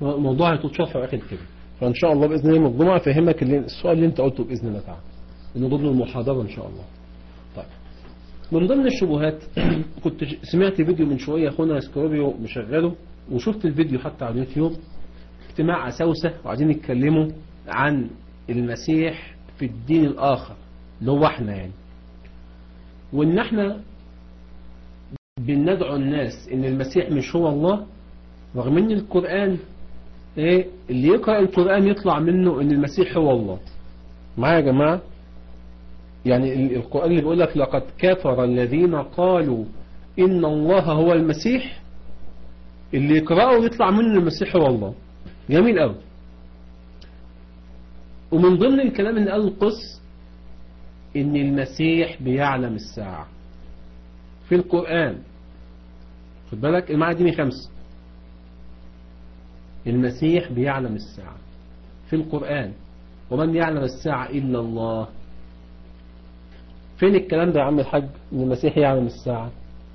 موضوع هيطول شرح في اخر الكلمه فان شاء الله باذن الله يوم الجمعه افهمك اللي السؤال اللي انت قلته باذن الله تعالى انه ضمن المحاضره ان شاء الله طيب من ضمن الشبهات كنت سمعت فيديو من شويه اخونا سكروبيو مشغله وشفت الفيديو حتى على اليوتيوب اجتماع اساوسه وعايزين يتكلموا عن المسيح في الدين الاخر اللي هو احنا يعني وان احنا بندعو الناس ان المسيح مش هو الله رغم ان القرآن ايه اللي يقرأ القرآن يطلع منه ان المسيح هو الله معايا يا جماعة يعني القرآن اللي بيقول لك لقد كفر الذين قالوا ان الله هو المسيح اللي يقرأه يطلع منه المسيح هو الله جميل قوي ومن ضمن الكلام اللي قال القس ان المسيح بيعلم الساعة في القرآن خد بالك المعنى دي خمسة المسيح بيعلم الساعة في القرآن ومن يعلم الساعة إلا الله فين الكلام ده يا عم الحاج ان المسيح يعلم الساعة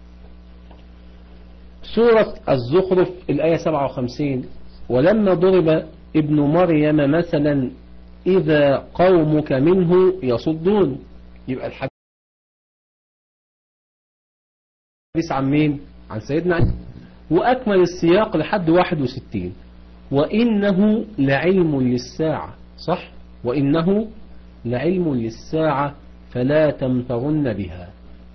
سورة الزخرف الآية 57 ولما ضرب ابن مريم مثلا إذا قومك منه يصدون يبقى الحديث عن مين عن سيدنا علي وأكمل السياق لحد 61 وإنه لعلم للساعة صح وإنه لعلم للساعة فلا تمترن بها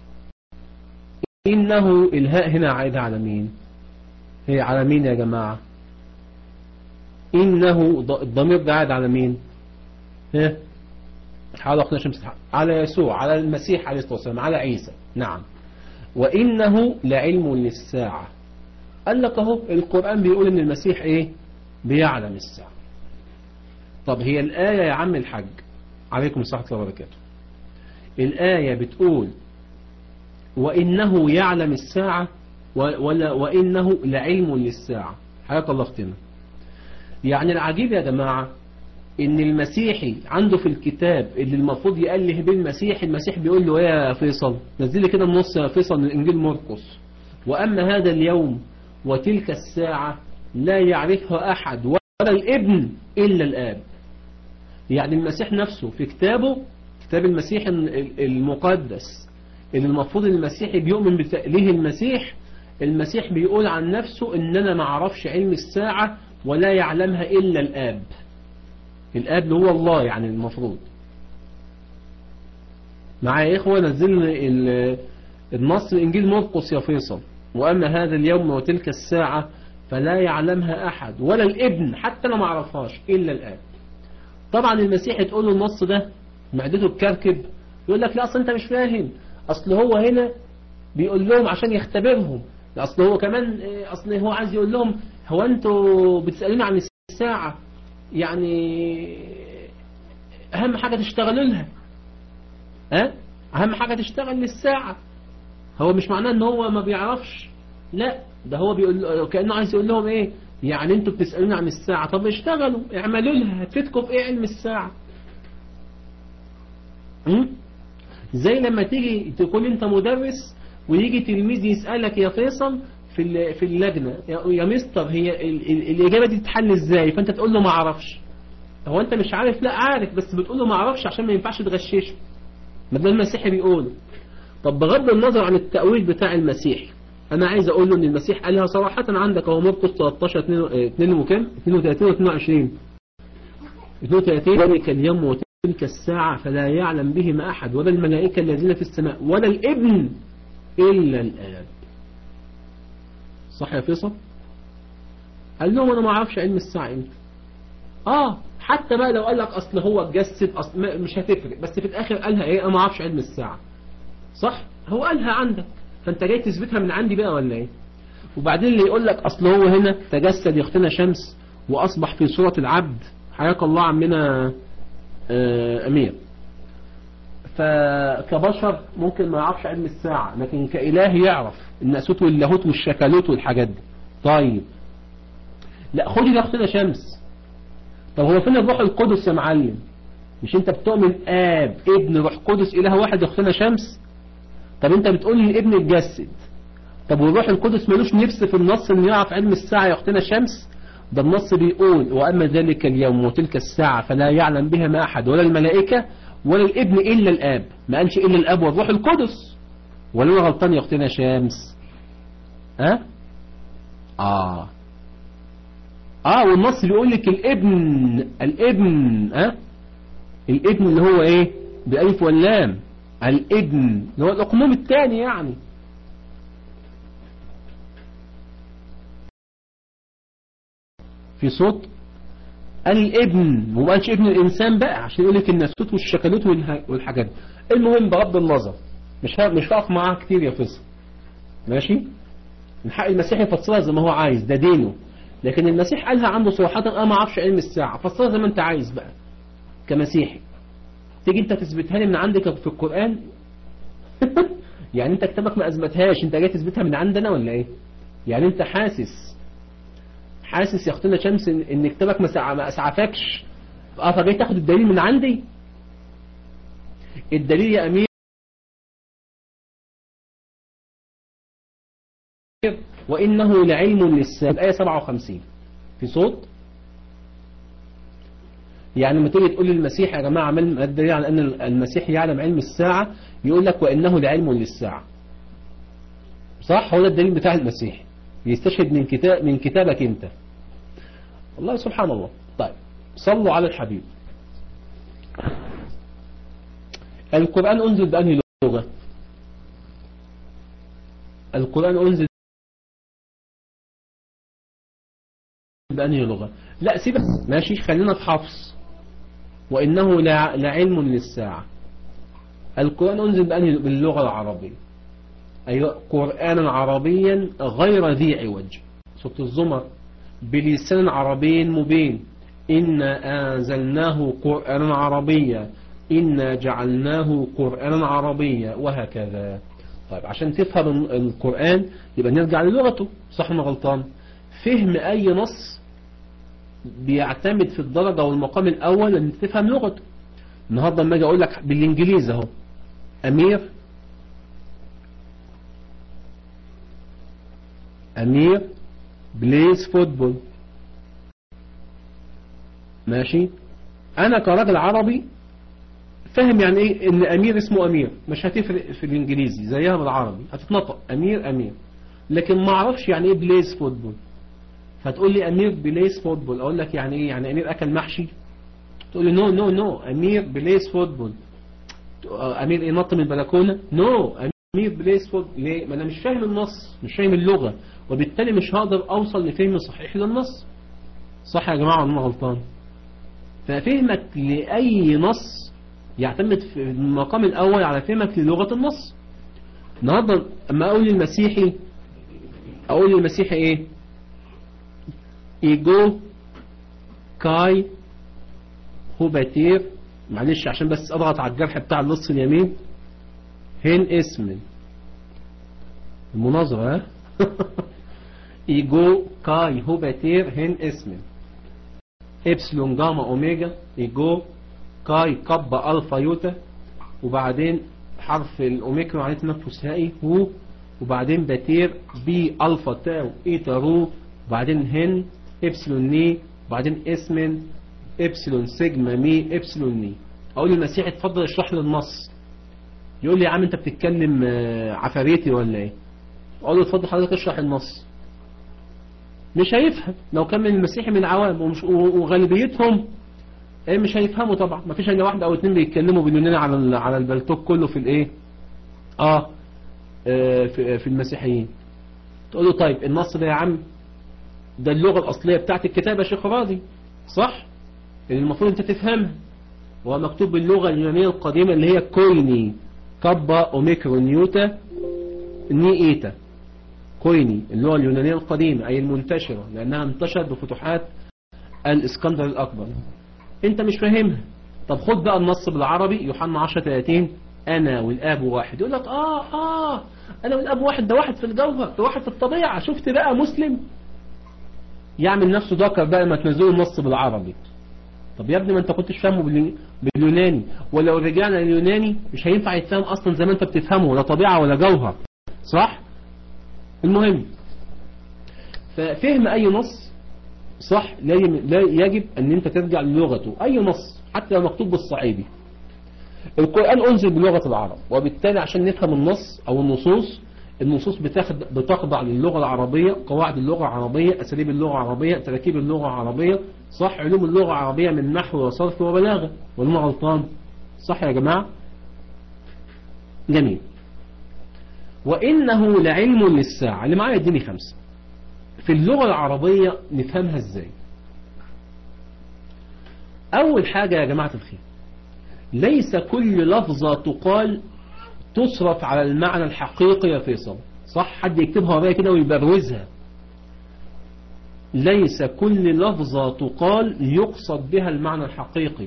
إنه الهاء هنا عائدة على مين هي على مين يا جماعة إنه الضمير ده عائد على مين ها حاول أخنا شمس على يسوع على المسيح عليه الصلاة والسلام على عيسى نعم وإنه لعلم للساعة قال لك اهو القرآن بيقول ان المسيح ايه بيعلم الساعة طب هي الآية يا عم الحج عليكم الصحة الله وبركاته الآية بتقول وإنه يعلم الساعة ولا وإنه لعلم للساعة حياة الله اختنا يعني العجيب يا جماعة ان المسيحي عنده في الكتاب اللي المفروض يأله بالمسيح المسيح بيقول له ايه يا فيصل نزل لي كده النص يا فيصل من انجيل مرقس واما هذا اليوم وتلك الساعة لا يعرفها احد ولا الابن الا الاب يعني المسيح نفسه في كتابه كتاب المسيح المقدس اللي المفروض المسيحي بيؤمن بتأليه المسيح المسيح بيقول عن نفسه ان انا ما اعرفش علم الساعة ولا يعلمها الا الاب الاب اللي هو الله يعني المفروض معايا يا اخوة نزل النص الانجيل مرقس يا فيصل واما هذا اليوم وتلك الساعة فلا يعلمها احد ولا الابن حتى انا ما اعرفهاش الا الاب طبعا المسيح تقول له النص ده معدته بكركب يقول لك لا اصل انت مش فاهم اصل هو هنا بيقول لهم عشان يختبرهم اصل هو كمان اصل هو عايز يقول لهم هو انتوا بتسألوني عن الساعة يعني اهم حاجة تشتغلوا لها ها اهم حاجة تشتغل للساعة هو مش معناه ان هو ما بيعرفش لا ده هو بيقول كأنه عايز يقول لهم ايه يعني انتوا بتسألوني عن الساعة طب اشتغلوا اعملوا لها هتفيدكم في ايه علم الساعة م? زي لما تيجي تكون انت مدرس ويجي تلميذ يسألك يا فيصل في في اللجنة يا مستر هي ال ال الإجابة دي تتحل ازاي فانت تقول له ما اعرفش هو انت مش عارف لا عارف بس بتقول له ما اعرفش عشان ما ينفعش تغششه ما ده المسيحي بيقول طب بغض النظر عن التأويل بتاع المسيح انا عايز اقول له ان المسيح قالها صراحة عندك هو مرقس 13 2 وكام 32 و 22 32 ذلك اليوم وتلك الساعة فلا يعلم بهما احد ولا الملائكة الذين في السماء ولا الابن الا الاب صح يا فيصل قال لهم انا ما اعرفش علم الساعة امتى اه حتى بقى لو قال لك اصل هو اتجسد اصل مش هتفرق بس في الاخر قالها ايه انا ما اعرفش علم الساعة صح هو قالها عندك فانت جاي تثبتها من عندي بقى ولا ايه وبعدين اللي يقول لك اصل هو هنا تجسد يا اختنا شمس واصبح في صورة العبد حياك الله عمنا آه امير فكبشر ممكن ما يعرفش علم الساعة لكن كإله يعرف الناسوت واللاهوت والشكالوت والحاجات دي طيب لا خدي اختنا شمس طب هو فين الروح القدس يا معلم مش انت بتؤمن اب ابن روح قدس اله واحد اختنا شمس طب انت بتقول لي الابن اتجسد طب والروح القدس ملوش نفس في النص ان يعرف علم الساعة يا اختنا شمس ده النص بيقول وأما ذلك اليوم وتلك الساعة فلا يعلم بها ما أحد ولا الملائكة ولا الابن إلا الآب ما قالش إلا الآب والروح القدس ولا أنا غلطان يا أختنا شامس ها آه آه والنص بيقول لك الابن الابن ها الابن اللي هو إيه بألف واللام الابن اللي هو الأقنوم الثاني يعني في صوت الابن وما قالش ابن الانسان بقى عشان يقول لك النسوت والشكلوت والحاجات دي المهم بغض النظر مش مش هقف معاه كتير يا فيصل ماشي الحق المسيح يفسرها زي ما هو عايز ده دينه لكن المسيح قالها عنده صراحة انا ما اعرفش علم الساعة فسرها زي ما انت عايز بقى كمسيحي تيجي انت تثبتها لي من عندك في القرآن يعني انت كتابك ما اثبتهاش انت جاي تثبتها من عندنا ولا ايه يعني انت حاسس حاسس يا اختنا شمس ان كتابك ما اسعفكش اه فجاي تاخد الدليل من عندي الدليل يا امير وانه لعلم للساعه الايه 57 في صوت يعني لما تيجي تقول للمسيح يا جماعه ما الدليل على ان المسيح يعلم علم الساعه يقول لك وانه لعلم للساعه صح هو ده الدليل بتاع المسيح بيستشهد من كتاب من كتابك انت والله سبحان الله طيب صلوا على الحبيب القرآن أنزل بأنهي لغة القرآن أنزل بأنهي لغة لا سيبك ماشي خلينا في حفص وإنه لعلم للساعة القرآن أنزل بأنهي باللغة العربية أيوة قرآنا عربيا غير ذي عوج سورة الزمر بلسان عربي مبين إنا أنزلناه قرآنا عربيا إنا جعلناه قرآنا عربيا وهكذا طيب عشان تفهم القرآن يبقى نرجع للغته صح ولا غلطان فهم أي نص بيعتمد في الدرجة والمقام الأول أن تفهم لغته النهاردة لما أجي أقول لك بالإنجليزي أهو أمير أمير بليز فوتبول ماشي انا كراجل عربي فاهم يعني ايه ان امير اسمه امير مش هتفرق في الانجليزي زيها بالعربي هتتنطق امير امير لكن ما اعرفش يعني ايه بليز فوتبول فتقول لي امير بليز فوتبول اقول لك يعني ايه يعني امير اكل محشي تقول لي نو نو نو امير بليز فوتبول امير ايه نط من البلكونه نو امير بليز فوتبول ليه ما انا مش فاهم النص مش فاهم اللغه وبالتالي مش هقدر اوصل لفهم صحيح للنص صح يا جماعة ولا غلطان ففهمك لأي نص يعتمد في المقام الأول على فهمك للغة النص النهاردة أما أقول للمسيحي أقول للمسيحي إيه إيجو كاي هوباتير معلش عشان بس أضغط على الجرح بتاع النص اليمين هين اسم المناظرة ها إيجو كاي هوباتير هن اسم إبسلون جاما أوميجا إيجو كاي كبا ألفا يوتا وبعدين حرف الأوميكرون عليه تنفس هائي هو وبعدين باتير بي ألفا تاو إيتا رو وبعدين هن إبسلون ني وبعدين اسم إبسلون سيجما مي إبسلون ني أقول للمسيح اتفضل اشرح لي النص يقول لي يا عم أنت بتتكلم عفاريتي ولا إيه أقول له اتفضل حضرتك اشرح النص مش هيفهم لو كان من المسيحي من عوام ومش وغالبيتهم ايه مش هيفهموا طبعا ما فيش الا واحد او اتنين بيتكلموا باليوناني على على البلتوك كله في الايه اه, آه في, في المسيحيين تقول له طيب النص ده يا عم ده اللغة الأصلية بتاعت الكتاب يا شيخ راضي صح اللي المفروض انت تفهمها وهو مكتوب باللغة اليونانية القديمة اللي هي كويني كابا اوميكرون نيوتا ني ايتا كويني اللغة اليونانية القديمة أي المنتشرة لأنها انتشرت بفتوحات الإسكندر الأكبر أنت مش فاهمها طب خد بقى النص بالعربي يوحنا 10 30 أنا والآب واحد يقول لك آه آه أنا والآب واحد ده واحد في الجوهر ده واحد في الطبيعة شفت بقى مسلم يعمل نفسه ذكر بقى ما تنزله النص بالعربي طب يا ابني ما انت كنتش فاهمه باليوناني ولو رجعنا لليوناني مش هينفع يتفهم اصلا زي ما انت بتفهمه لا طبيعة ولا جوهر صح المهم ففهم أي نص صح لا يم- لا يجب ان انت ترجع للغته اي نص حتى لو مكتوب بالصعيدي القرآن انزل بلغة العرب وبالتالي عشان نفهم النص او النصوص النصوص بتاخد بتخضع للغة العربية قواعد اللغة العربية اساليب اللغة العربية تركيب اللغة العربية صح علوم اللغة العربية من نحو وصرف وبلاغة ولا أنا غلطان صح يا جماعة جميل وإنه لعلم للساعة اللي معايا اديني خمسة في اللغة العربية نفهمها ازاي أول حاجة يا جماعة الخير ليس كل لفظة تقال تصرف على المعنى الحقيقي يا فيصل صح حد يكتبها ورايا كده ويبروزها ليس كل لفظة تقال يقصد بها المعنى الحقيقي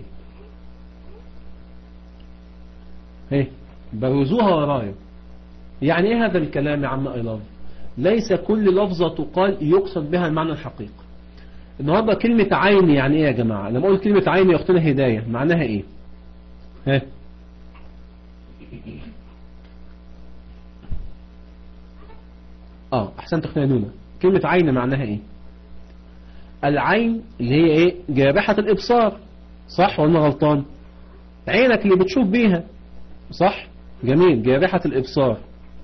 ايه بروزوها ورايا يعني ايه هذا الكلام يا عم ايلاف ليس كل لفظة تقال يقصد بها المعنى الحقيقي النهاردة كلمة عين يعني ايه يا جماعة لما اقول كلمة عين يا اختنا هداية معناها ايه ها اه احسنت اختنا نونة كلمة عين معناها ايه العين اللي هي ايه جارحة الابصار صح ولا أنا غلطان عينك اللي بتشوف بيها صح جميل جارحة الابصار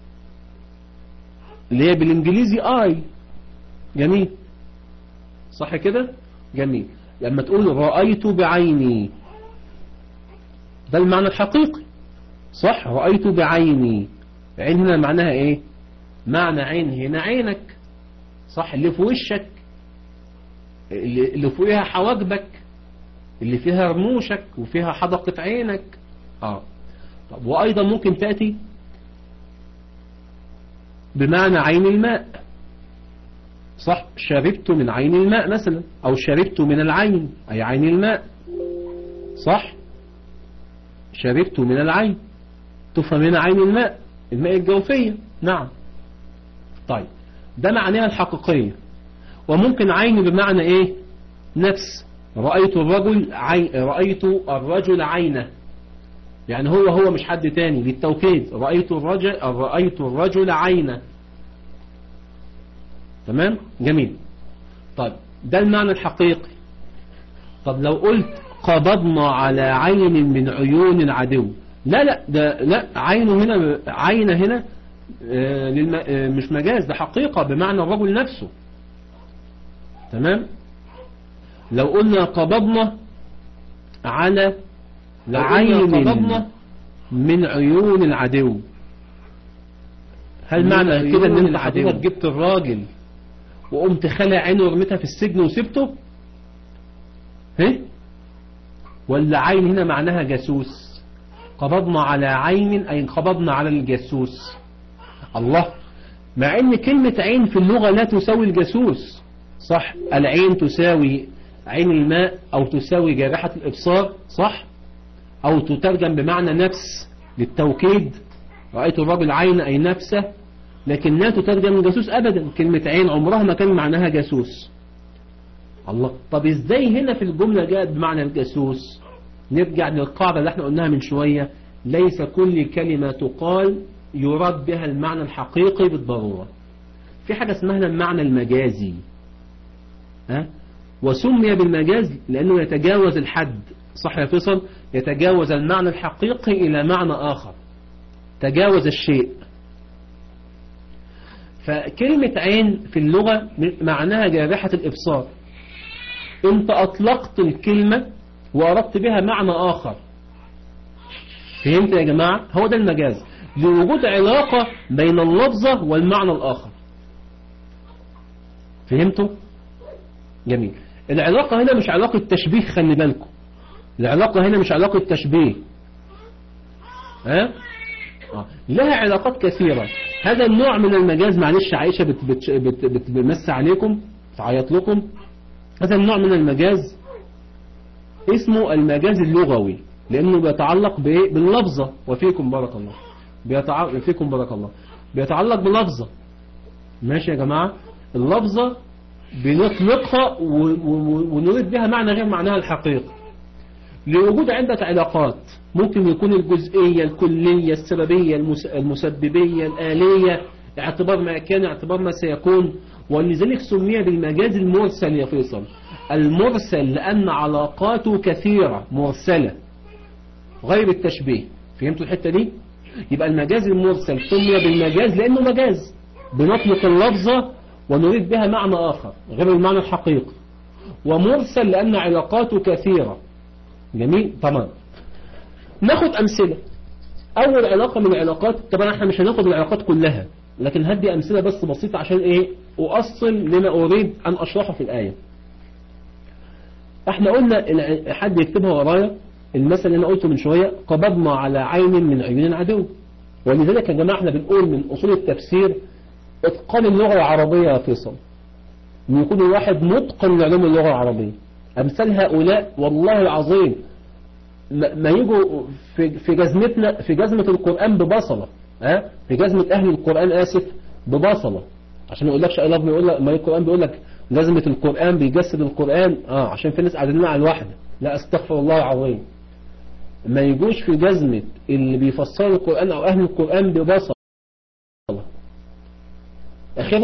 اللي هي بالانجليزي اي جميل صح كده جميل لما تقول رأيت بعيني ده المعنى الحقيقي صح رأيت بعيني عين هنا معناها ايه معنى عين هنا عينك صح اللي في وشك اللي اللي فوقها حواجبك اللي فيها رموشك وفيها حدقة عينك اه طب وايضا ممكن تأتي بمعنى عين الماء صح شربت من عين الماء مثلا او شربت من العين اي عين الماء صح شربت من العين تفهم هنا عين الماء الماء الجوفية نعم طيب ده معناها الحقيقية وممكن عين بمعنى ايه نفس رأيت الرجل عي... رأيت الرجل عينه يعني هو هو مش حد تاني للتوكيد رأيت الرجل رأيت الرجل عينه تمام جميل طيب ده المعنى الحقيقي طب لو قلت قبضنا على عين من عيون العدو لا لا ده لا عينه هنا عين هنا آه، للم... آه، مش مجاز ده حقيقة بمعنى الرجل نفسه تمام لو قلنا قبضنا على عين قبضنا من عيون العدو هل معنى كده ان انت حضرتك جبت الراجل وقمت خلع عينه ورميتها في السجن وسبته ها ولا عين هنا معناها جاسوس قبضنا على عين أي قبضنا على الجاسوس الله مع ان كلمة عين في اللغة لا تساوي الجاسوس صح العين تساوي عين الماء او تساوي جارحة الابصار صح او تترجم بمعنى نفس للتوكيد رأيت الرجل عين اي نفسه لكن لا تترجم جاسوس ابدا كلمة عين عمرها ما كان معناها جاسوس الله طب ازاي هنا في الجملة جاءت بمعنى الجاسوس نرجع للقاعدة اللي احنا قلناها من شوية ليس كل كلمة تقال يراد بها المعنى الحقيقي بالضرورة في حاجة اسمها المعنى المجازي ها وسمي بالمجاز لأنه يتجاوز الحد صح يا فيصل يتجاوز المعنى الحقيقي إلى معنى آخر تجاوز الشيء فكلمة عين في اللغة معناها جارحة الإبصار انت أطلقت الكلمة وأردت بها معنى آخر فهمت يا جماعة هو ده المجاز لوجود علاقة بين اللفظة والمعنى الآخر فهمتوا جميل العلاقة هنا مش علاقة تشبيه خلي بالكم العلاقة هنا مش علاقة تشبيه ها آه. لها علاقات كثيرة هذا النوع من المجاز معلش عائشة بت بت بت بتمس عليكم تعيط لكم هذا النوع من المجاز اسمه المجاز اللغوي لأنه بيتعلق باللفظة وفيكم بارك الله بيتعلق فيكم بارك الله بيتعلق بلفظة ماشي يا جماعة اللفظة بنطلقها ونريد بها معنى غير معناها الحقيقي لوجود عدة علاقات ممكن يكون الجزئية الكلية السببية المسببية الآلية اعتبار ما كان اعتبار ما سيكون ولذلك سمي بالمجاز المرسل يا فيصل المرسل لأن علاقاته كثيرة مرسلة غير التشبيه فهمتوا الحتة دي يبقى المجاز المرسل سمي بالمجاز لأنه مجاز بنطلق اللفظة ونريد بها معنى آخر غير المعنى الحقيقي ومرسل لأن علاقاته كثيرة جميل تمام ناخد أمثلة أول علاقة من العلاقات طبعا احنا مش هناخد العلاقات كلها لكن هدي أمثلة بس بسيطة عشان إيه أؤصل لما أريد أن أشرحه في الآية احنا قلنا حد يكتبها ورايا المثل اللي أنا قلته من شوية قبضنا على عين من عيون العدو ولذلك يا جماعة احنا بنقول من أصول التفسير اتقان اللغة العربية يا فيصل ان يكون الواحد متقن لعلوم اللغة العربية أمثال هؤلاء والله العظيم ما يجوا في في جزمتنا في جزمة القرآن ببصلة ها في جزمة أهل القرآن آسف ببصلة عشان ما يقولكش أي لفظ يقول لك ما القرآن بيقول لك جزمة القرآن بيجسد القرآن اه عشان في ناس قاعدين على الواحدة لا استغفر الله العظيم ما يجوش في جزمة اللي بيفسروا القرآن أو أهل القرآن ببصلة أخيرا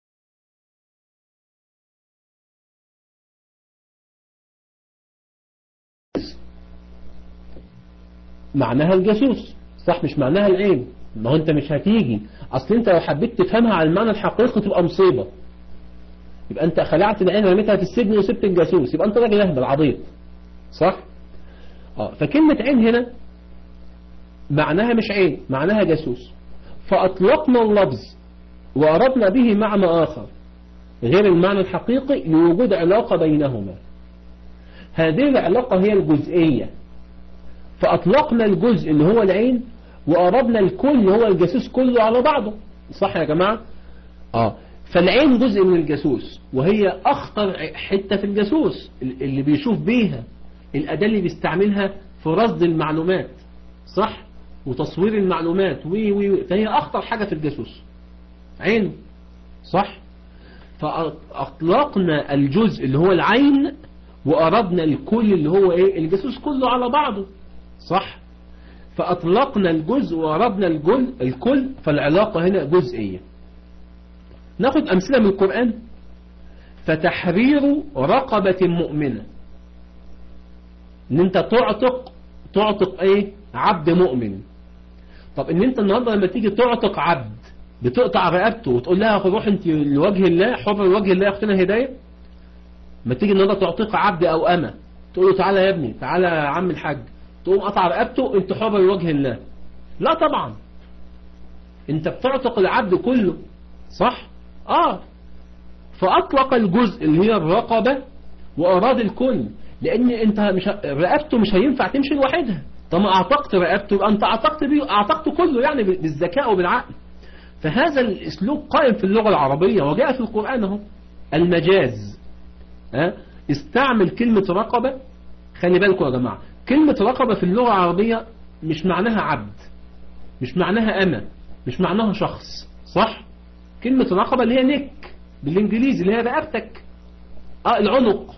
معناها الجاسوس صح مش معناها العين ما هو انت مش هتيجي اصل انت لو حبيت تفهمها على المعنى الحقيقي تبقى مصيبة يبقى انت خلعت العين رميتها في السجن وسبت الجاسوس يبقى انت راجل اهبل عبيط صح اه فكلمة عين هنا معناها مش عين معناها جاسوس فاطلقنا اللفظ واردنا به معنى اخر غير المعنى الحقيقي لوجود علاقة بينهما هذه العلاقة هي الجزئية فأطلقنا الجزء اللي هو العين وأردنا الكل اللي هو الجاسوس كله على بعضه صح يا جماعة آه فالعين جزء من الجاسوس وهي أخطر حتة في الجاسوس اللي بيشوف بيها الأداة اللي بيستعملها في رصد المعلومات صح وتصوير المعلومات وي وي فهي أخطر حاجة في الجاسوس عين صح فأطلقنا الجزء اللي هو العين وأردنا الكل اللي هو إيه الجاسوس كله على بعضه صح فأطلقنا الجزء وأردنا الجل الكل فالعلاقة هنا جزئية ناخد أمثلة من القرآن فتحرير رقبة مؤمنة ان انت تعتق تعتق ايه عبد مؤمن طب ان انت النهاردة لما تيجي تعتق عبد بتقطع رقبته وتقول لها روح انت لوجه الله حر لوجه الله يا اختنا هداية ما تيجي النهاردة تعتق عبد او امة تقول له تعالى يا ابني تعالى يا عم الحاج تقوم قطع رقبته انت حر لوجه الله لا طبعا انت بتعتق العبد كله صح اه فاطلق الجزء اللي هي الرقبة واراد الكل لان انت مش رقبته مش هينفع تمشي لوحدها طالما اعتقت رقبته يبقى انت اعتقت بيه اعتقته كله يعني بالذكاء وبالعقل فهذا الاسلوب قائم في اللغة العربية وجاء في القرآن اهو المجاز اه استعمل كلمة رقبة خلي بالكم يا جماعة كلمة رقبة في اللغة العربية مش معناها عبد مش معناها أنا مش معناها شخص صح كلمة رقبة اللي هي نك بالانجليزي اللي هي رقبتك اه العنق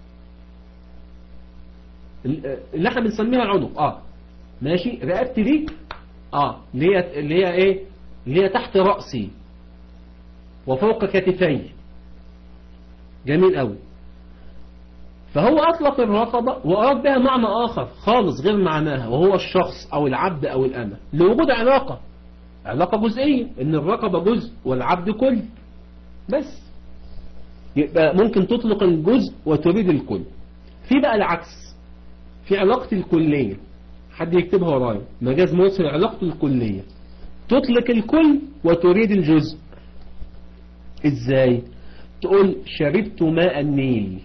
اللي احنا بنسميها العنق اه ماشي رقبتي دي اه اللي هي اللي هي ايه اللي هي تحت رأسي وفوق كتفي جميل قوي فهو أطلق الرقبة وأراد بها معنى آخر خالص غير معناها وهو الشخص أو العبد أو الأمة لوجود علاقة علاقة جزئية إن الرقبة جزء والعبد كل بس يبقى ممكن تطلق الجزء وتريد الكل في بقى العكس في علاقة الكلية حد يكتبها ورايا مجاز موصل علاقة الكلية تطلق الكل وتريد الجزء ازاي تقول شربت ماء النيل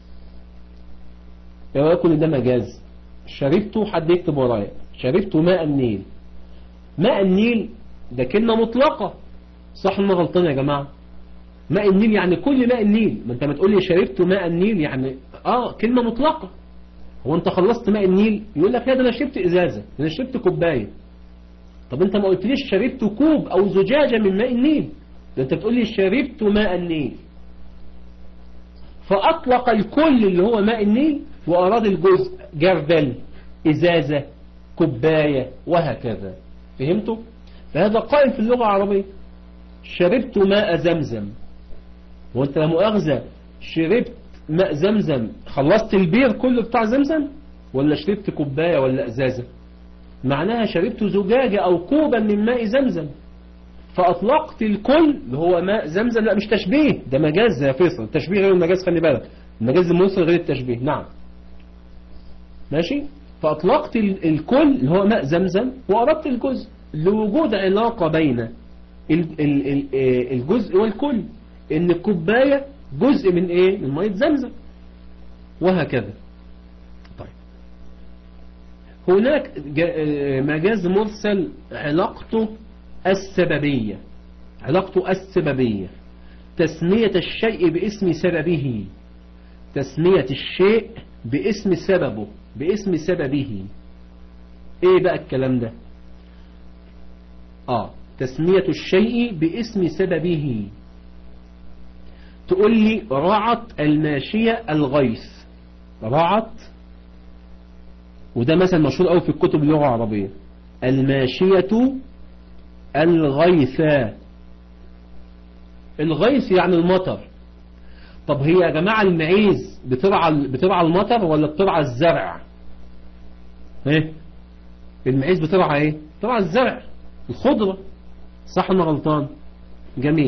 يا يكون ده مجاز شربت حد يكتب ورايا شربت ماء النيل ماء النيل ده كلمة مطلقة صح انا غلطان يا جماعة ماء النيل يعني كل ماء النيل ما انت ما تقول لي شربت ماء النيل يعني اه كلمة مطلقة هو انت خلصت ماء النيل يقول لك لا ده انا شربت ازازة ده انا شربت كوباية طب انت ما قلتليش شربت كوب او زجاجة من ماء النيل ده انت بتقول لي شربت ماء النيل فاطلق الكل اللي هو ماء النيل واراد الجزء جردل ازازة كوباية وهكذا فهمتوا فهذا قائم في اللغة العربية شربت ماء زمزم وانت لا مؤاخذة شربت ماء زمزم خلصت البير كله بتاع زمزم ولا شربت كوباية ولا ازازة معناها شربت زجاجة او كوبا من ماء زمزم فاطلقت الكل اللي هو ماء زمزم لا مش تشبيه ده مجاز يا فيصل التشبيه غير المجاز خلي بالك المجاز المرسل غير التشبيه نعم ماشي فاطلقت ال- الكل اللي هو ماء زمزم واردت الجزء لوجود علاقة بين ال- ال- ال- آه، الجزء والكل ان الكوباية جزء من ايه من مية زمزم وهكذا طيب هناك جا- آه، مجاز مرسل علاقته السببية علاقته السببية تسمية الشيء باسم سببه تسمية الشيء باسم سببه باسم سببه ايه بقى الكلام ده اه تسمية الشيء باسم سببه تقول لي رعت الماشية الغيث رعت وده مثلا مشهور قوي في الكتب اللغة العربية الماشية الغيث الغيث يعني المطر طب هي يا جماعة المعيز بترعى بترعى المطر ولا بترعى الزرع ايه المعيز بترعى ايه بترعى الزرع الخضرة صح ولا غلطان جميل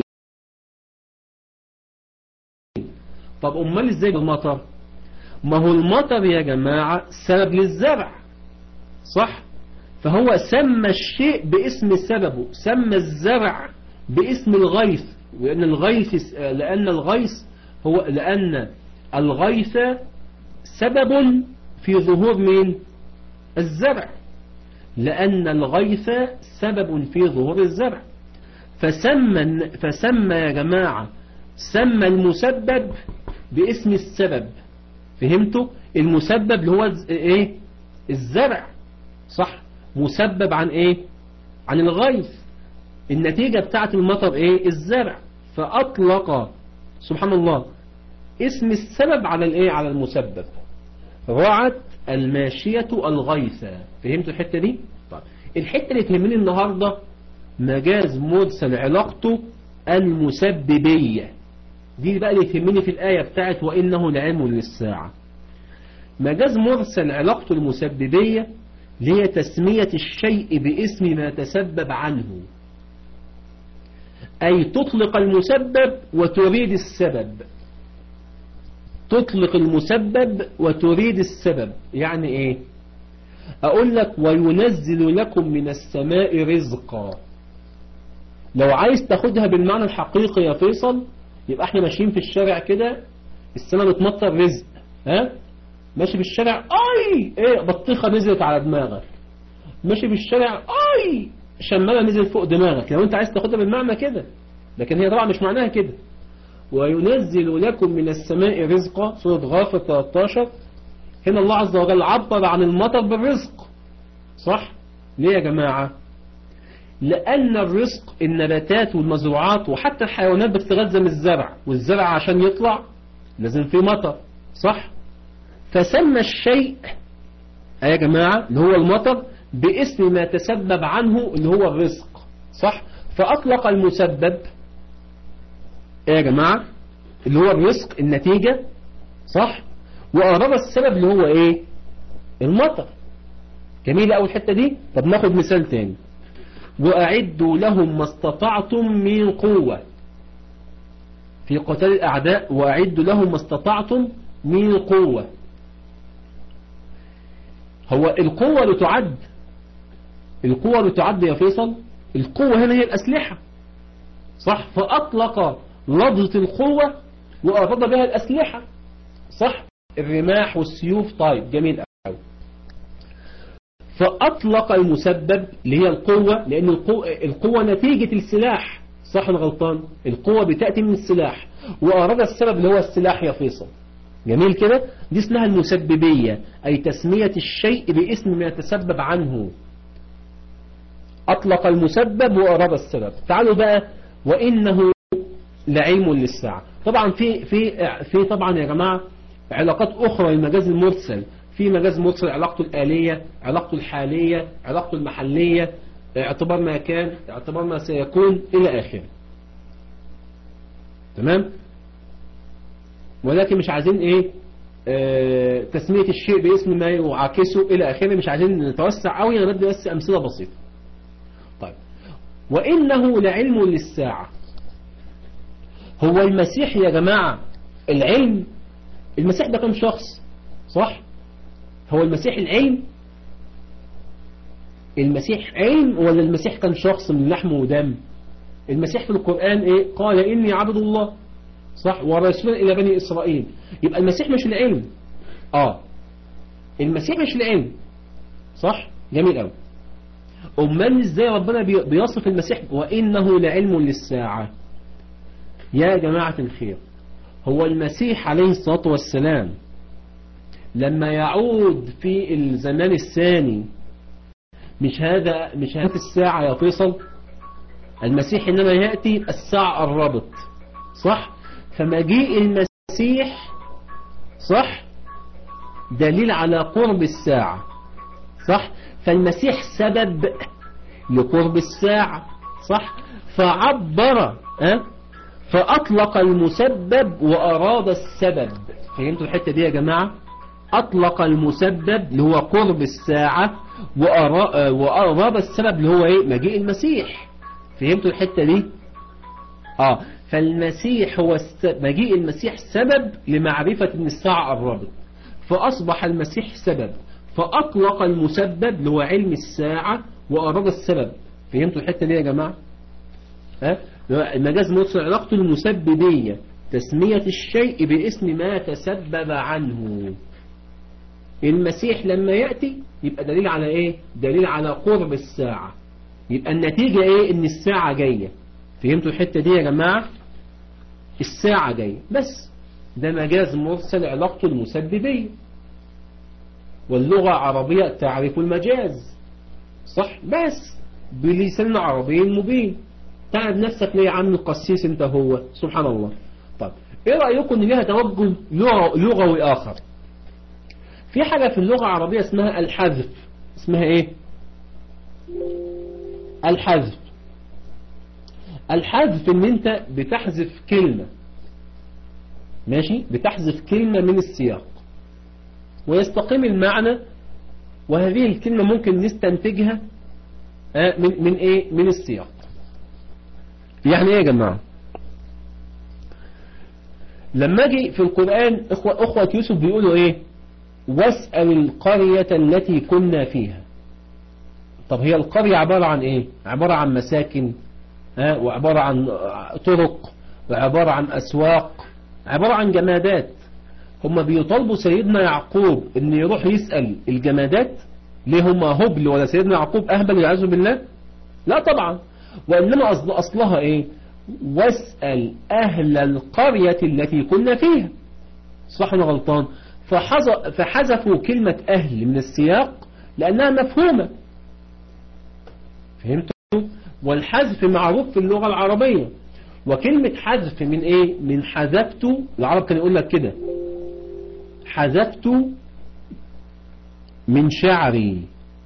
طب امال ازاي بالمطر ما هو المطر يا جماعة سبب للزرع صح فهو سمى الشيء باسم سببه سمى الزرع باسم الغيث لأن الغيث لأن الغيث هو لأن الغيث سبب في ظهور مين الزرع لأن الغيث سبب في ظهور الزرع فسمى فسمى يا جماعة سمى المسبب باسم السبب فهمتوا المسبب اللي هو ايه الزرع صح مسبب عن ايه عن الغيث النتيجة بتاعت المطر ايه الزرع فاطلق سبحان الله اسم السبب على الايه على المسبب رعت الماشية الغيث فهمتوا الحتة دي طيب الحتة اللي تهمني النهاردة مجاز مرسل علاقته المسببية دي بقى اللي تهمني في الآية بتاعت وإنه لعلم للساعة مجاز مرسل علاقته المسببية اللي هي تسمية الشيء باسم ما تسبب عنه أي تطلق المسبب وتريد السبب تطلق المسبب وتريد السبب يعني ايه اقول لك وينزل لكم من السماء رزقا لو عايز تاخدها بالمعنى الحقيقي يا فيصل يبقى احنا ماشيين في الشارع كده السماء بتمطر رزق ها ماشي في الشارع اي ايه بطيخه نزلت على دماغك ماشي في الشارع اي شمامه نزل فوق دماغك لو انت عايز تاخدها بالمعنى كده لكن هي طبعا مش معناها كده وينزل لكم من السماء رزقا سورة غافر 13 هنا الله عز وجل عبر عن المطر بالرزق صح ليه يا جماعة لأن الرزق النباتات والمزروعات وحتى الحيوانات بتتغذى من الزرع والزرع عشان يطلع لازم فيه مطر صح فسمى الشيء يا جماعة اللي هو المطر باسم ما تسبب عنه اللي هو الرزق صح فأطلق المسبب ايه يا جماعة اللي هو الرزق النتيجة صح وأراد السبب اللي هو ايه المطر جميل أول الحتة دي طب ناخد مثال تاني وأعدوا لهم ما استطعتم من قوة في قتال الأعداء وأعدوا لهم ما استطعتم من قوة هو القوة لتعد القوة لتعد يا فيصل القوة هنا هي الأسلحة صح فأطلق لفظة القوة وأراد بها الأسلحة صح الرماح والسيوف طيب جميل أوي فأطلق المسبب اللي هي القوة لأن القوة, القوة نتيجة السلاح صح ولا غلطان القوة بتأتي من السلاح وأراد السبب اللي هو السلاح يا فيصل جميل كده دي اسمها المسببية أي تسمية الشيء باسم ما يتسبب عنه أطلق المسبب وأراد السبب تعالوا بقى وإنه لعلم للساعة طبعا في في في طبعا يا جماعة علاقات أخرى للمجاز المرسل في مجاز مرسل علاقته الآلية علاقته الحالية علاقته المحلية اعتبار ما كان اعتبار ما سيكون إلى آخره تمام ولكن مش عايزين ايه آه تسمية الشيء باسم ما يعاكسه الى اخره مش عايزين نتوسع قوي انا بدي بس امثلة بسيطة طيب وانه لعلم للساعة هو المسيح يا جماعة العلم المسيح ده كم شخص صح هو المسيح العلم المسيح علم ولا المسيح كان شخص من لحم ودم المسيح في القرآن ايه قال اني عبد الله صح ورسول الى بني اسرائيل يبقى المسيح مش العلم اه المسيح مش العلم صح جميل قوي امال ازاي ربنا بيصف المسيح وانه لعلم للساعة يا جماعة الخير هو المسيح عليه الصلاة والسلام لما يعود في الزمان الثاني مش هذا مش هذه الساعة يا فيصل المسيح إنما يأتي الساعة الرابط صح فمجيء المسيح صح دليل على قرب الساعة صح فالمسيح سبب لقرب الساعة صح فعبر أه؟ فأطلق المسبب وأراد السبب فهمتوا الحتة دي يا جماعة أطلق المسبب اللي هو قرب الساعة وأراد السبب اللي هو إيه مجيء المسيح فهمتوا الحتة دي آه فالمسيح هو مجيء المسيح سبب لمعرفة ان الساعة قربت فأصبح المسيح سبب فأطلق المسبب اللي هو علم الساعة وأراد السبب فهمتوا الحتة دي يا جماعة ها المجاز موصل علاقته المسببية تسمية الشيء باسم ما تسبب عنه المسيح لما يأتي يبقى دليل على ايه دليل على قرب الساعة يبقى النتيجة ايه ان الساعة جاية فهمتوا الحتة دي يا جماعة الساعة جاية بس ده مجاز مرسل علاقته المسببية واللغة العربية تعرف المجاز صح بس بلسان عربي مبين تعب نفسك ليه يا عم القسيس انت هو سبحان الله طب ايه رأيكم ان ليها توجه لغوي اخر في حاجة في اللغة العربية اسمها الحذف اسمها ايه الحذف الحذف ان انت بتحذف كلمة ماشي بتحذف كلمة من السياق ويستقيم المعنى وهذه الكلمة ممكن نستنتجها من من ايه من السياق يعني ايه يا جماعة لما اجي في القرآن اخوة, اخوة يوسف بيقولوا ايه واسأل القرية التي كنا فيها طب هي القرية عبارة عن ايه عبارة عن مساكن ها وعبارة عن طرق وعبارة عن اسواق عبارة عن جمادات هم بيطالبوا سيدنا يعقوب ان يروح يسأل الجمادات ليه هم هبل ولا سيدنا يعقوب اهبل والعياذ بالله لا طبعا وانما أصل اصلها ايه واسأل اهل القرية التي كنا فيها صح ولا غلطان فحذفوا كلمة اهل من السياق لانها مفهومة فهمتوا والحذف معروف في اللغة العربية وكلمة حذف من ايه من حذفت العرب كان يقول لك كده حذفت من شعري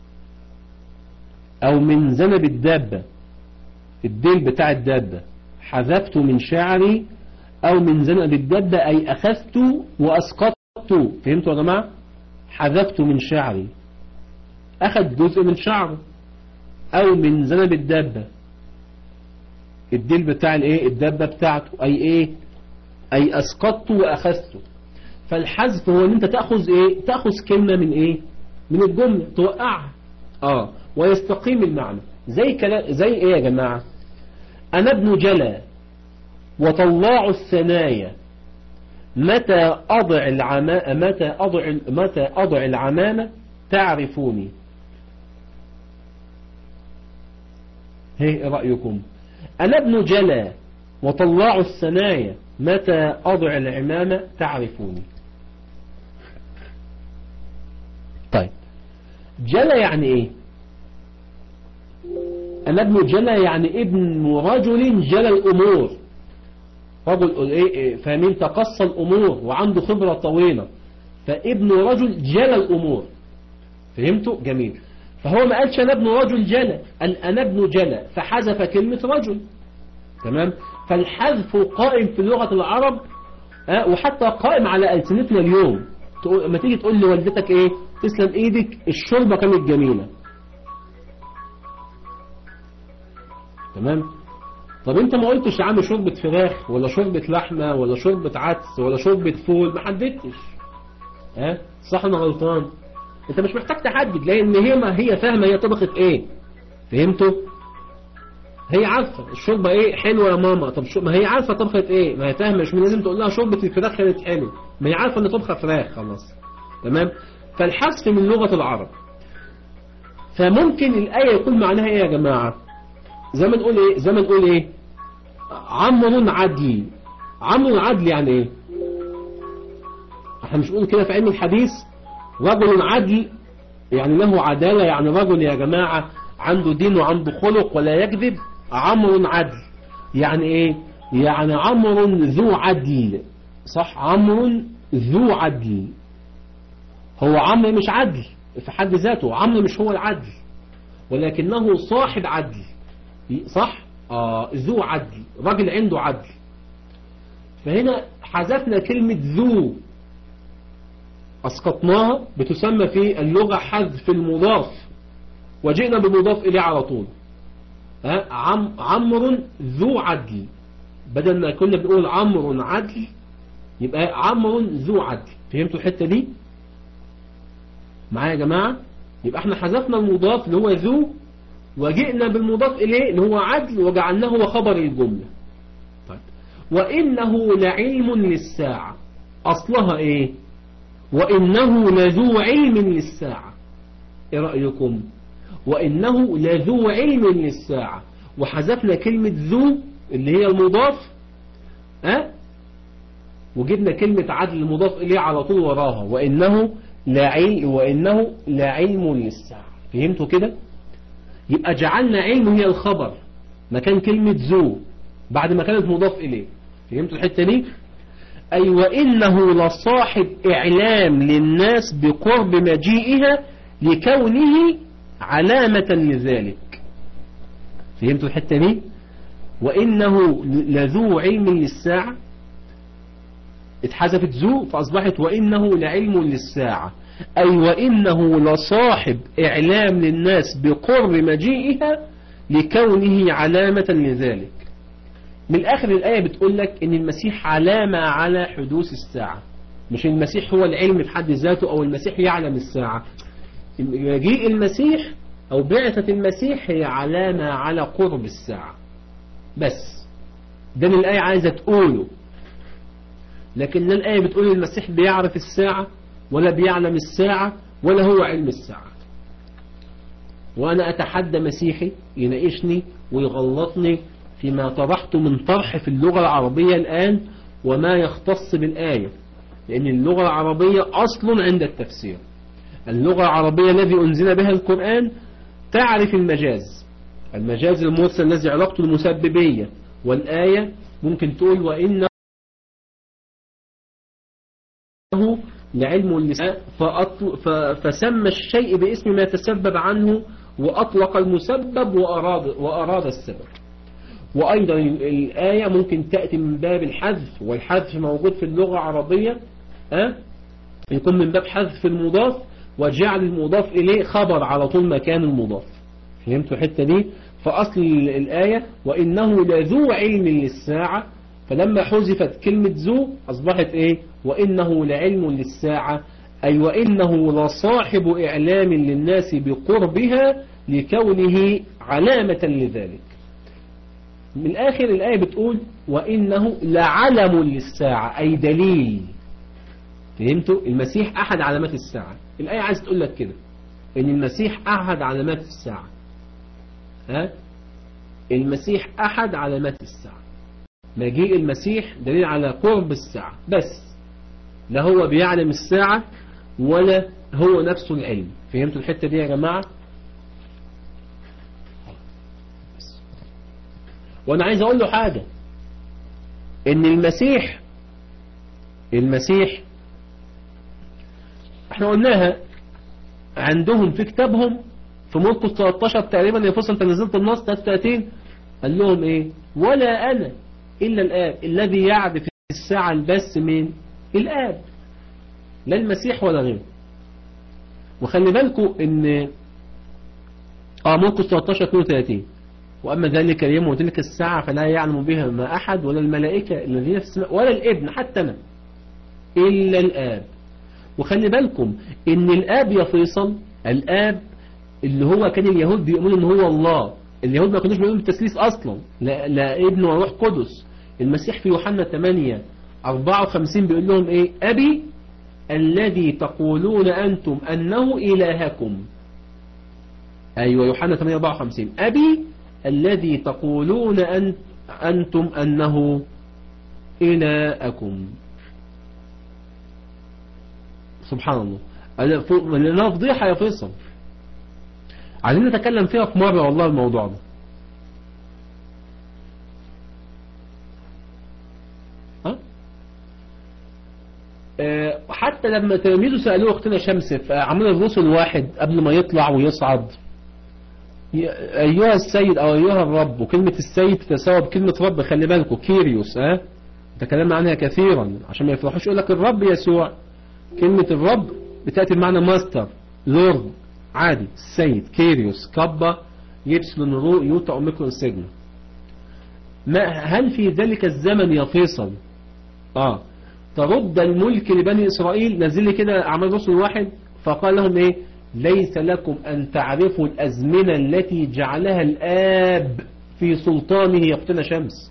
او من ذنب الدابة الديل بتاع الدابة حذفت من شعري او من ذنب الدابة اي اخذت واسقطت فهمتوا يا جماعة حذفت من شعري اخذ جزء من شعره او من ذنب الدابة الديل بتاع الايه الدابة بتاعته اي ايه اي اسقطت واخذته فالحذف هو ان انت تاخذ ايه تاخذ كلمة من ايه من الجملة توقعها اه ويستقيم المعنى زي كلام زي ايه يا جماعة انا ابن جلا وطلاع الثنايا متى اضع العما متى اضع متى اضع العمامة تعرفوني ايه رأيكم أنا ابن جلا وطلاع الثنايا متى أضع العمامة تعرفوني طيب جلا يعني ايه أنا ابن جلا يعني ابن رجل جلا الأمور رجل ايه فاهمين تقصى الأمور وعنده خبرة طويلة فابن رجل جلا الأمور فهمتوا جميل فهو ما قالش أنا ابن رجل جلا قال أنا ابن جلا فحذف كلمة رجل تمام فالحذف قائم في لغة العرب أه وحتى قائم على ألسنتنا اليوم تقول ما تيجي تقول لوالدتك ايه تسلم ايدك الشوربة كانت جميلة تمام طب انت ما قلتش يا عم شوربة فراخ ولا شوربة لحمة ولا شوربة عدس ولا شوربة فول ما حددتش ها أه؟ صح انا غلطان انت مش محتاج تحدد لان هي ما هي فاهمة هي طبخت ايه فهمتوا هي عارفة الشوربة ايه حلوة يا ماما طب شو ما هي عارفة طبخت ايه ما هي فاهمة مش من لازم تقول لها شوربة الفراخ كانت حلوة ما هي عارفة ان طبخة فراخ خلاص تمام فالحذف من لغة العرب فممكن الآية يكون معناها ايه يا جماعة زي ما نقول ايه زي ما نقول ايه عمر عدل عمر عدل يعني ايه احنا مش نقول كده في علم الحديث رجل عدل يعني له عدالة يعني رجل يا جماعة عنده دين وعنده خلق ولا يكذب عمر عدل يعني ايه يعني عمر ذو عدل صح عمر ذو عدل هو عمرو مش عدل في حد ذاته عمرو مش هو العدل ولكنه صاحب عدل صح آه ذو عدل راجل عنده عدل فهنا حذفنا كلمة ذو أسقطناها بتسمى في اللغة حذف المضاف وجئنا بمضاف إليه على طول ها عم عمرو ذو عدل بدل ما كنا بنقول عمرو عدل يبقى عمرو ذو عدل فهمتوا الحتة دي معايا يا جماعة يبقى احنا حذفنا المضاف اللي هو ذو وجئنا بالمضاف إليه اللي هو عدل وجعلناه هو خبر الجملة طيب وإنه لعلم للساعة أصلها إيه وإنه لذو علم للساعة إيه رأيكم وإنه لذو علم للساعة وحذفنا كلمة ذو اللي هي المضاف أه؟ وجبنا كلمة عدل المضاف إليه على طول وراها وإنه لعلم وإنه لعلم للساعة فهمتوا كده يبقى جعلنا علم هي الخبر مكان كلمة ذو بعد ما كانت مضاف إليه فهمتوا الحتة دي أي وإنه لصاحب إعلام للناس بقرب مجيئها لكونه علامة لذلك فهمتوا الحتة دي وإنه لذو علم للساعة اتحذفت ذو فأصبحت وإنه لعلم للساعة أي وإنه لصاحب إعلام للناس بقرب مجيئها لكونه علامة لذلك من الآخر الآية بتقول لك إن المسيح علامة على حدوث الساعة مش المسيح هو العلم في حد ذاته أو المسيح يعلم الساعة مجيء المسيح أو بعثة المسيح هي علامة على قرب الساعة بس ده اللي الآية عايزة تقوله لكن الآية بتقول المسيح بيعرف الساعة ولا بيعلم الساعة ولا هو علم الساعة وأنا أتحدى مسيحي يناقشني ويغلطني فيما طرحت من طرح في اللغة العربية الآن وما يختص بالآية لأن اللغة العربية أصل عند التفسير اللغة العربية الذي أنزل بها القرآن تعرف المجاز المجاز المرسل الذي علاقته المسببية والآية ممكن تقول وإنه لعلم اللسان فسمى الشيء باسم ما تسبب عنه وأطلق المسبب وأراد, وأراد السبب وأيضا الآية ممكن تأتي من باب الحذف والحذف موجود في اللغة العربية أه؟ يكون من باب حذف المضاف وجعل المضاف إليه خبر على طول مكان المضاف فهمتوا الحتة دي فأصل الآية وإنه لذو علم للساعة فلما حذفت كلمة ذو أصبحت إيه وإنه لعلم للساعة أي وإنه لصاحب إعلام للناس بقربها لكونه علامة لذلك من الآخر الآية بتقول وإنه لعلم للساعة أي دليل فهمتوا المسيح أحد علامات الساعة الآية عايز تقول لك كده إن المسيح أحد علامات الساعة ها المسيح أحد علامات الساعة مجيء المسيح دليل على قرب الساعة بس لا هو بيعلم الساعة ولا هو نفسه العلم فهمتوا الحتة دي يا جماعة وانا عايز اقول له حاجة ان المسيح المسيح احنا قلناها عندهم في كتابهم في مرقس 13 تقريبا يفصل انت نزلت النص 33 قال لهم ايه ولا انا الا الان الذي يعرف الساعة بس من الآب لا المسيح ولا غيره وخلي بالكم ان اه مرقس 13 32 واما ذلك اليوم وتلك الساعة فلا يعلم بها ما احد ولا الملائكة الذين في السماء ولا الابن حتى انا الا الاب وخلي بالكم ان الاب يا فيصل الاب اللي هو كان اليهود بيؤمنوا ان هو الله اليهود ما كانوش بيؤمنوا بالتثليث اصلا لا, لا ابن وروح قدس المسيح في يوحنا 8 54 بيقول لهم ايه ابي الذي تقولون أنتم أنه إلهكم أيوة يوحنا 8 54 أبي الذي تقولون أن أنتم أنه إلهكم سبحان الله لنا فضيحة يا فيصل عايزين نتكلم فيها في مرة والله الموضوع ده حتى لما تلاميذه سألوه اختنا شمس في عمل الرسل واحد قبل ما يطلع ويصعد أيها السيد أو أيها الرب وكلمة السيد تتساوى بكلمة رب خلي بالكم كيريوس ها تكلمنا عنها كثيرا عشان ما يفرحوش يقول لك الرب يسوع كلمة الرب بتأتي بمعنى ماستر لورد عادي السيد كيريوس كبا يبسلون رو يوتا أوميكرون سيجما ما هل في ذلك الزمن يا فيصل اه ترد الملك لبني إسرائيل نزل لي كده أعمال رسل واحد فقال لهم إيه ليس لكم أن تعرفوا الأزمنة التي جعلها الآب في سلطانه يقتل شمس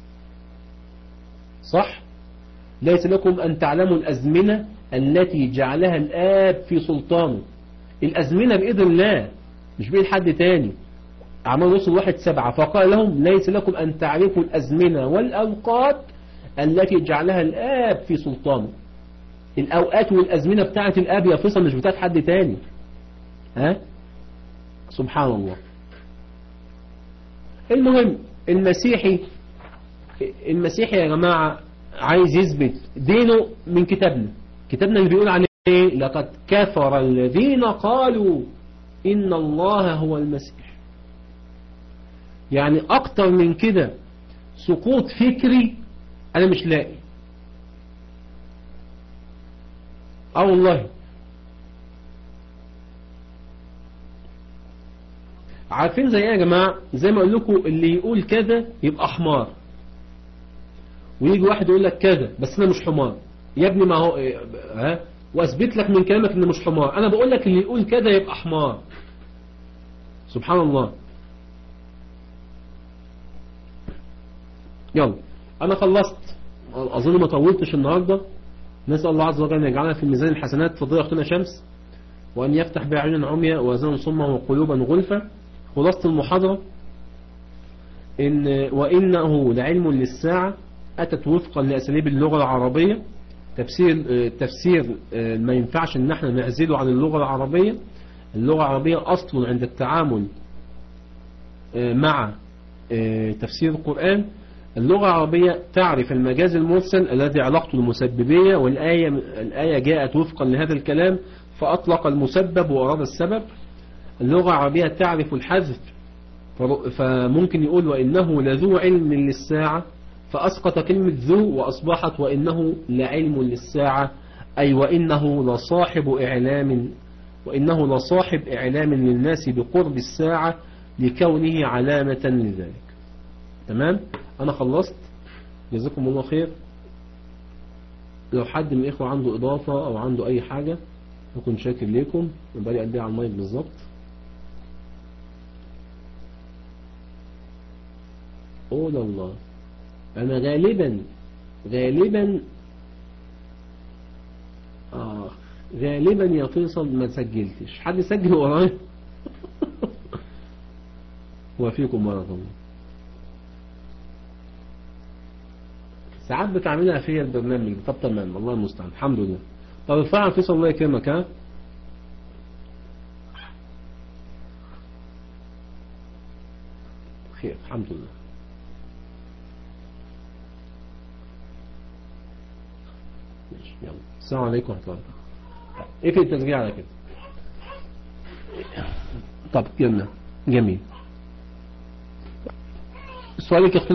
صح ليس لكم أن تعلموا الأزمنة التي جعلها الآب في سلطانه الأزمنة بإذن الله مش بإذن حد تاني أعمال رسل واحد سبعة فقال لهم ليس لكم أن تعرفوا الأزمنة والأوقات التي جعلها الآب في سلطانه الأوقات والأزمنة بتاعة الآب يا فيصل مش بتاعت حد تاني ها سبحان الله المهم المسيحي المسيحي يا جماعة عايز يثبت دينه من كتابنا كتابنا اللي بيقول عن ايه لقد كفر الذين قالوا إن الله هو المسيح يعني أكتر من كده سقوط فكري أنا مش لاقي اه والله عارفين زي ايه يا جماعة زي ما اقول لكم اللي يقول كذا يبقى حمار ويجي واحد يقول لك كذا بس انا مش حمار يا ابني ما هو ها واثبت لك من كلامك ان مش حمار انا بقول لك اللي يقول كذا يبقى حمار سبحان الله يلا انا خلصت اظن ما طولتش النهاردة نسأل الله عز وجل ان يجعلنا في ميزان الحسنات فضيلة اختنا شمس وان يفتح باعيننا عميا واذان صما وقلوبا غلفا خلاصة المحاضرة إن وإنه لعلم للساعة أتت وفقا لأساليب اللغة العربية تفسير تفسير ما ينفعش ان احنا نعزله عن اللغة العربية اللغة العربية أصل عند التعامل مع تفسير القرآن اللغة العربية تعرف المجاز المرسل الذي علاقته المسببية والآية الآية جاءت وفقا لهذا الكلام فأطلق المسبب وأراد السبب اللغة العربية تعرف الحذف فممكن يقول وإنه لذو علم للساعة فأسقط كلمة ذو وأصبحت وإنه لعلم للساعة أي وإنه لصاحب إعلام وإنه لصاحب إعلام للناس بقرب الساعة لكونه علامة لذلك تمام أنا خلصت جزاكم الله خير لو حد من الإخوة عنده إضافة أو عنده أي حاجة أكون شاكر لكم وبالي قد ايه على المايك بالظبط قول الله أنا غالبا غالبا آه غالبا يا فيصل ما سجلتش حد سجل ورايا وفيكم بارك الله ساعات بتعملها فيا البرنامج طب تمام الله المستعان الحمد لله طب ارفع فيصل الله يكرمك ها خير الحمد لله ماشي يلا السلام عليكم ورحمة الله اقفل التسجيل على كده طب يلا جميل سؤالك يا